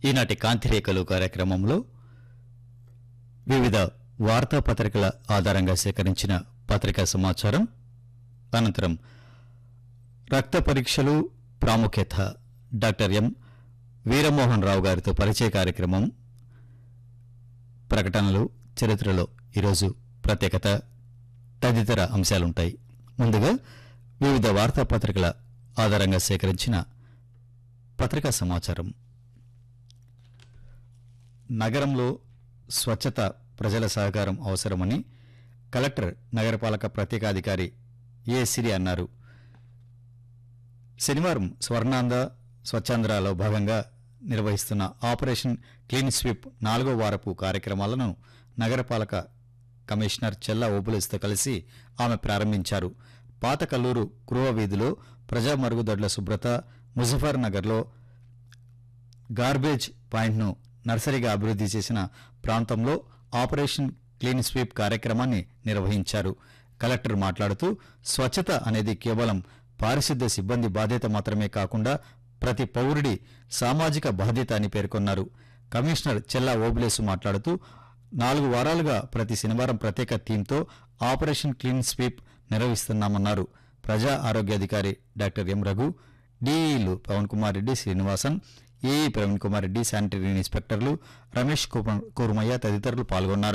ఈనాటి కాంతిరేఖలు కార్యక్రమంలో వివిధ వార్తాపత్రికల ఆధారంగా సేకరించిన పత్రికా సమాచారం అనంతరం రక్త పరీక్షలు ప్రాముఖ్యత డాక్టర్ ఎం వీరమోహన్ రావు గారితో పరిచయ కార్యక్రమం ప్రకటనలు చరిత్రలో ఈరోజు ప్రత్యేకత తదితర అంశాలుంటాయి ముందుగా వివిధ వార్తాపత్రికల ఆధారంగా సేకరించిన పత్రికా సమాచారం నగరంలో స్వచ్ఛత ప్రజల సహకారం అవసరమని కలెక్టర్ నగరపాలక ప్రత్యేకాధికారి ఏ సిరి అన్నారు శనివారం స్వర్ణాంధ్ర స్వచ్ఛాంధ్రలో భాగంగా నిర్వహిస్తున్న ఆపరేషన్ క్లీన్ స్వీప్ నాలుగో వారపు కార్యక్రమాలను నగరపాలక కమిషనర్ చెల్ల ఓబులేస్తో కలిసి ఆమె ప్రారంభించారు పాత కల్లూరు కురువ వీధిలో ప్రజా మరుగుదొడ్ల శుభ్రత ముజఫర్ నగర్లో గార్బేజ్ పాయింట్ను నర్సరీగా అభివృద్ధి చేసిన ప్రాంతంలో ఆపరేషన్ క్లీన్ స్వీప్ కార్యక్రమాన్ని నిర్వహించారు కలెక్టర్ మాట్లాడుతూ స్వచ్ఛత అనేది కేవలం పారిశుద్ధ్య సిబ్బంది బాధ్యత మాత్రమే కాకుండా ప్రతి పౌరుడి సామాజిక బాధ్యత అని పేర్కొన్నారు కమిషనర్ చెల్లా ఓబులేసు మాట్లాడుతూ నాలుగు వారాలుగా ప్రతి శనివారం ప్రత్యేక థీమ్తో ఆపరేషన్ క్లీన్ స్వీప్ నిర్వహిస్తున్నామన్నారు ప్రజా ఆరోగ్యాధికారి డాక్టర్ ఎం రఘు డీఈలు పవన్ కుమార్ రెడ్డి శ్రీనివాసన్ ఏఈ ప్రవీణ్ కుమార్ రెడ్డి శానిటరీ ఇన్స్పెక్టర్లు రమేష్ కుమ- కురుమయ్య తదితరులు పాల్గొన్నారు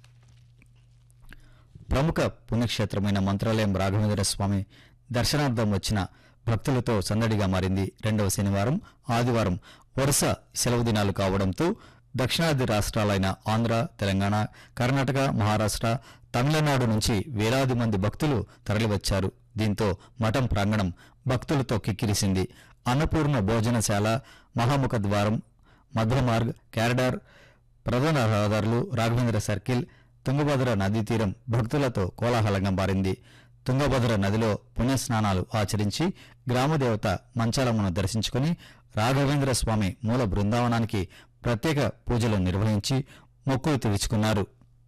ప్రముఖ పుణ్యక్షేత్రమైన మంత్రాలయం రాఘవేంద్ర స్వామి దర్శనార్థం వచ్చిన భక్తులతో సందడిగా మారింది రెండవ శనివారం ఆదివారం వరుస సెలవు దినాలు కావడంతో దక్షిణాది రాష్ట్రాలైన ఆంధ్ర తెలంగాణ కర్ణాటక మహారాష్ట్ర తమిళనాడు నుంచి వేలాది మంది భక్తులు తరలివచ్చారు దీంతో మఠం ప్రాంగణం భక్తులతో కిక్కిరిసింది అన్నపూర్ణ భోజనశాల మహాముఖ ద్వారం మధ్యమార్గ్ క్యారిడార్ ప్రధాన రహదారులు రాఘవేంద్ర సర్కిల్ తుంగభద్ర నదీ తీరం భక్తులతో కోలాహలంగా మారింది తుంగభద్ర నదిలో పుణ్యస్నానాలు ఆచరించి గ్రామదేవత మంచాలమ్మను దర్శించుకుని రాఘవేంద్ర స్వామి మూల బృందావనానికి ప్రత్యేక పూజలు నిర్వహించి మొక్కులు తీర్చుకున్నారు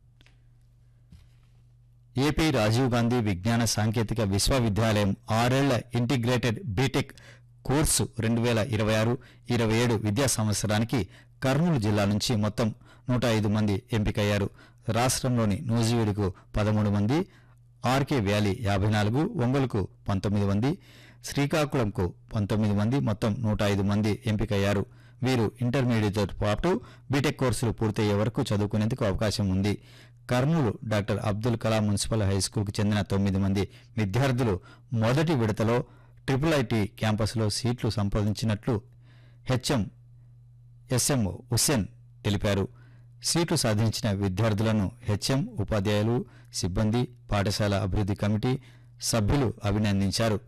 ఏపీ రాజీవ్ గాంధీ విజ్ఞాన సాంకేతిక విశ్వవిద్యాలయం ఆరేళ్ల ఇంటిగ్రేటెడ్ బీటెక్ కోర్సు రెండు వేల ఇరవై ఆరు ఇరవై ఏడు విద్యా సంవత్సరానికి కర్నూలు జిల్లా నుంచి మొత్తం నూట ఐదు మంది ఎంపికయ్యారు రాష్ట్రంలోని నూజివీడుకు పదమూడు మంది ఆర్కే వ్యాలీ యాభై నాలుగు ఒంగోలుకు పంతొమ్మిది మంది శ్రీకాకుళంకు పంతొమ్మిది మంది మొత్తం నూట ఐదు మంది ఎంపికయ్యారు వీరు ఇంటర్మీడియట్తో పాటు బీటెక్ కోర్సులు పూర్తయ్యే వరకు చదువుకునేందుకు అవకాశం ఉంది కర్నూలు డాక్టర్ అబ్దుల్ కలాం మున్సిపల్ హైస్కూల్కు చెందిన తొమ్మిది మంది విద్యార్థులు మొదటి విడతలో ట్రిపుల్ ఐటీ క్యాంపస్లో సీట్లు సంపాదించినట్లు హెచ్ఎం ఎస్ఎం హుస్సేన్ తెలిపారు సీట్లు సాధించిన విద్యార్థులను హెచ్ఎం ఉపాధ్యాయులు సిబ్బంది పాఠశాల అభివృద్ధి కమిటీ సభ్యులు అభినందించారు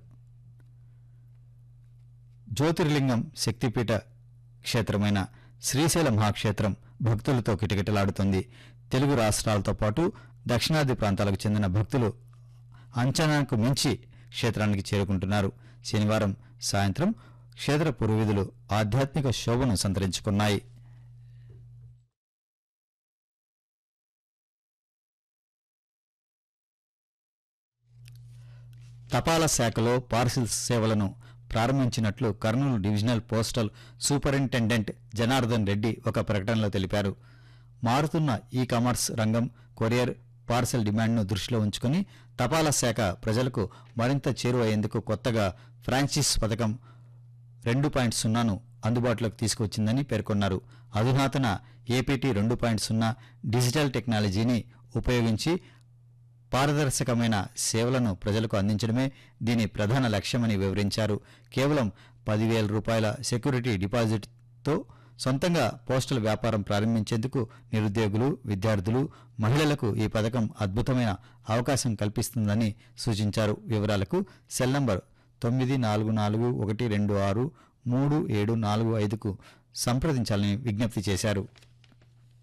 జ్యోతిర్లింగం శక్తిపీఠ క్షేత్రమైన శ్రీశైల మహాక్షేత్రం భక్తులతో కిటకిటలాడుతుంది తెలుగు రాష్ట్రాలతో పాటు దక్షిణాది ప్రాంతాలకు చెందిన భక్తులు అంచనాకు మించి క్షేత్రానికి చేరుకుంటున్నారు శనివారం సాయంత్రం క్షేత్ర పురోవిధులు ఆధ్యాత్మిక శోభను సంతరించుకున్నాయి తపాలా శాఖలో పార్సిల్ సేవలను ప్రారంభించినట్లు Kurnool divisional postal superintendent Janardhan Reddy ఒక ప్రకటనలో తెలిపారు మారుతున్న ఈ కామర్స్ రంగం కొరియర్ పార్సల్ డిమాండ్ను దృష్టిలో ఉంచుకుని తపాలా శాఖ ప్రజలకు మరింత చేరువయ్యేందుకు కొత్తగా ఫ్రాంచైజ్ పథకం రెండు పాయింట్ సున్నాను అందుబాటులోకి తీసుకొచ్చిందని పేర్కొన్నారు అధునాతన ఏపీటీ రెండు పాయింట్ సున్నా డిజిటల్ టెక్నాలజీని ఉపయోగించి పారదర్శకమైన సేవలను ప్రజలకు అందించడమే దీని ప్రధాన లక్ష్యమని వివరించారు కేవలం పదివేల రూపాయల సెక్యూరిటీ డిపాజిట్తో సొంతంగా పోస్టల్ వ్యాపారం ప్రారంభించేందుకు నిరుద్యోగులు విద్యార్థులు మహిళలకు ఈ పథకం అద్భుతమైన అవకాశం కల్పిస్తుందని సూచించారు వివరాలకు సెల్ నంబర్ తొమ్మిది నాలుగు నాలుగు ఒకటి రెండు ఆరు మూడు ఏడు నాలుగు ఐదుకు సంప్రదించాలని విజ్ఞప్తి చేశారు